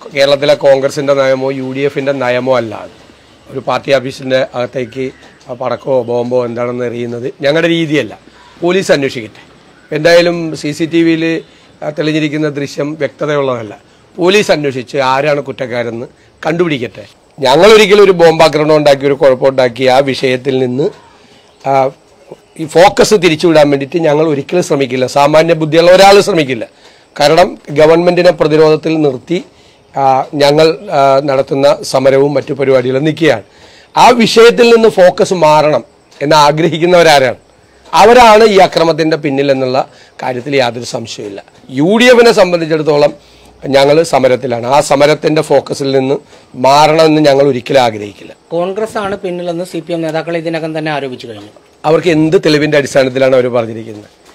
കേരളത്തിലെ കോൺഗ്രസിന്റെ നയമോ U D എഫിന്റെ നയമോ അല്ല അത് ഒരു പാർട്ടി ഓഫീസിന്റെ അകത്തേക്ക് ആ പടക്കമോ ബോംബോ എന്താണെന്ന് എറിയുന്നത് ഞങ്ങളുടെ രീതിയല്ല പോലീസ് അന്വേഷിക്കട്ടെ എന്തായാലും സി സി ടി വിയിൽ തെളിഞ്ഞിരിക്കുന്ന ദൃശ്യം വ്യക്തതയുള്ളതല്ല പോലീസ് അന്വേഷിച്ച് ആരാണ് കുറ്റക്കാരെന്ന് കണ്ടുപിടിക്കട്ടെ ഞങ്ങൾ ഒരിക്കലും ഒരു ബോംബാക്രമണം ഉണ്ടാക്കി ഒരു കുഴപ്പമുണ്ടാക്കി ആ വിഷയത്തിൽ നിന്ന് ആ, ഈ ഫോക്കസ് തിരിച്ചുവിടാൻ വേണ്ടിയിട്ട് ഞങ്ങൾ ഒരിക്കലും ശ്രമിക്കില്ല സാമാന്യ ബുദ്ധിയുള്ള ഒരാൾ ശ്രമിക്കില്ല കാരണം ഗവൺമെന്റിനെ പ്രതിരോധത്തിൽ നിർത്തി ആ, ഞങ്ങൾ ആ, നടത്തുന്ന സമരവും മറ്റു പരിപാടികളും നിൽക്കുകയാണ് ആ വിഷയത്തിൽ നിന്ന് ഫോക്കസ് മാറണം എന്ന് ആഗ്രഹിക്കുന്നവരാരാണ് അവരാണ് ഈ അക്രമത്തിന്റെ പിന്നിൽ എന്നുള്ള കാര്യത്തിൽ യാതൊരു സംശയമില്ല യു ഡി എഫിനെ സംബന്ധിച്ചിടത്തോളം ഞങ്ങൾ സമരത്തിലാണ് ആ സമരത്തിന്റെ ഫോക്കസിൽ നിന്ന് മാറണമെന്ന് ഞങ്ങൾ ഒരിക്കലും ആഗ്രഹിക്കില്ല കോൺഗ്രസ് ആണ് പിന്നിലെന്ന് സി പി എം നേതാക്കൾ ഇതിനകം തന്നെ ആരോപിച്ചു കഴിഞ്ഞു അവർക്ക് എന്ത് തെളിവിന്റെ അടിസ്ഥാനത്തിലാണ് അവർ പറഞ്ഞിരിക്കുന്നത്